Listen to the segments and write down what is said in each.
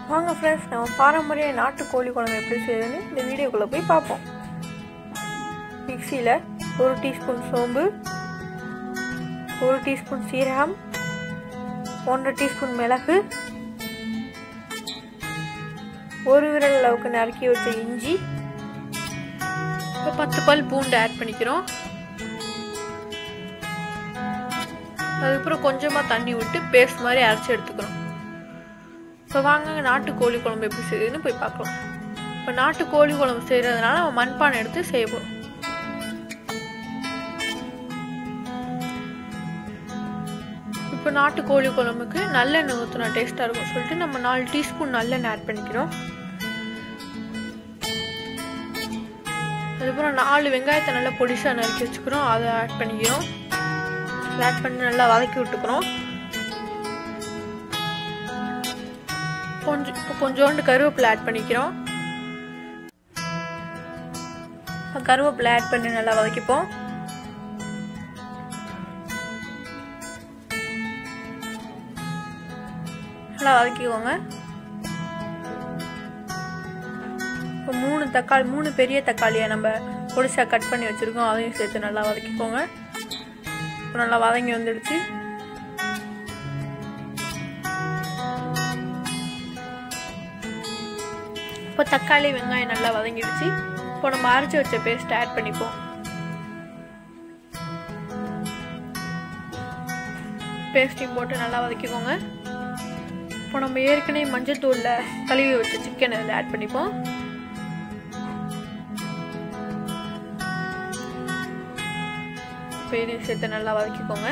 வாங்க ஃப்ரெண்ட்ஸ் நம்ம பாரம்பரிய நாட்டு கோழி குழம்பு எப்படி செய்யுதுன்னு இந்த வீடியோக்குள்ளே போய் பார்ப்போம் மிக்சியில் ஒரு டீஸ்பூன் சோம்பு ஒரு டீஸ்பூன் சீரகம் ஒன்றரை டீஸ்பூன் மிளகு ஒரு விரல் அளவுக்கு நறுக்கி வச்ச இஞ்சி இப்போ பத்து பல் பூண்டு ஆட் பண்ணிக்கிறோம் அதுக்கப்புறம் கொஞ்சமாக தண்ணி விட்டு பேஸ்ட் மாதிரி அரைச்சி எடுத்துக்கணும் இப்போ வாங்க நாட்டு கோழி குழம்பு எப்படி செய்யுதுன்னு போய் பார்க்கலாம் இப்போ நாட்டு கோழி குழம்பு செய்கிறதுனால நம்ம மண்பானை எடுத்து செய்ய போகிறோம் இப்போ நாட்டு கோழி குழம்புக்கு நல்லெண்ணெய் ஊற்றினா டேஸ்ட்டாக இருக்கும் சொல்லிட்டு நம்ம நாலு டீஸ்பூன் நல்லெண்ணெய் ஆட் பண்ணிக்கிறோம் அதுக்கப்புறம் நாலு வெங்காயத்தை நல்லா பொடிசாக நறுக்கி வச்சுக்கிறோம் அதை ஆட் பண்ணிக்கிறோம் ஆட் பண்ணி நல்லா வதக்கி விட்டுக்கிறோம் கொஞ்சம் இப்போ கொஞ்சோண்டு கருவேப்பிலை ஆட் பண்ணிக்கிறோம் கருவேப்பிலை ஆட் பண்ணி நல்லா வதக்கிப்போம் நல்லா வதக்கிக்கோங்க இப்போ மூணு தக்காளி மூணு பெரிய தக்காளியை நம்ம பொடிசா கட் பண்ணி வச்சுருக்கோம் அதையும் சேர்த்து நல்லா வதக்கிக்கோங்க இப்போ நல்லா வதங்கி வந்துடுச்சு இப்போ தக்காளி வெங்காயம் நல்லா வதங்கிடுச்சு இப்போ நம்ம அரைச்சி வச்ச பேஸ்ட் ஆட் பண்ணிப்போம் பேஸ்ட்டையும் போட்டு நல்லா வதக்கிக்கோங்க இப்போ நம்ம ஏற்கனவே மஞ்சள் தூளில் கழுவி வச்ச சிக்கன் அதில் ஆட் பண்ணிப்போம் இப்போ இதையும் சேர்த்து நல்லா வதக்கிக்கோங்க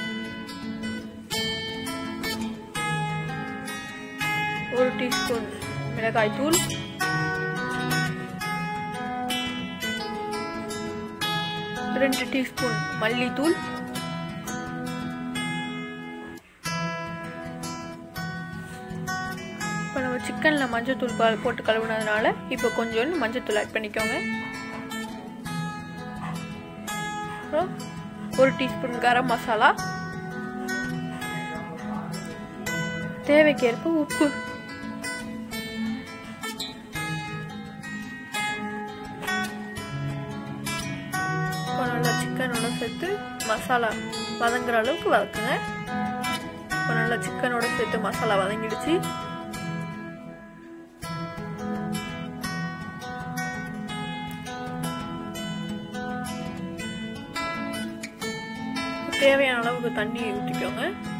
ஒரு டீஸ்பூன் மிளகாய் தூள் ரெண்டு டீஸ்பூன் மல்லித்தூள் இப்போ நம்ம சிக்கனில் மஞ்சத்தூள் பால் போட்டு கழுவுனதுனால இப்போ கொஞ்சோண்டு மஞ்சத்தூள் ஆட் பண்ணிக்கோங்க அப்புறம் ஒரு டீஸ்பூன் கரம் மசாலா தேவைக்கேற்ப உப்பு இப்போ நல்லா சிக்கனோட சேர்த்து மசாலா வதங்குற அளவுக்கு வதக்குங்க இப்போ நல்லா சிக்கனோட சேர்த்து மசாலா வதங்கிடுச்சு தேவையான அளவுக்கு தண்ணி ஊற்றிக்கோங்க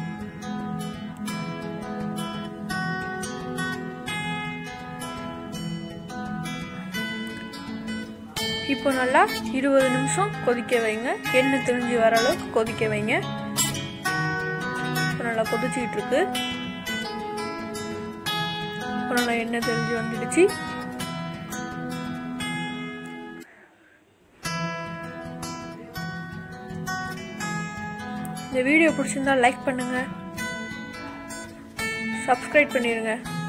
இப்போ நல்லா இருபது நிமிஷம் கொதிக்க வைங்க எண்ணெய் திரிஞ்சு வர அளவுக்கு கொதிக்க வைங்க இப்போ நல்லா கொதிச்சுக்கிட்டு இருக்கு இப்போ நல்லா எண்ணெய் தெரிஞ்சு வந்துடுச்சு இந்த வீடியோ பிடிச்சிருந்தா லைக் பண்ணுங்க சப்ஸ்கிரைப் பண்ணிடுங்க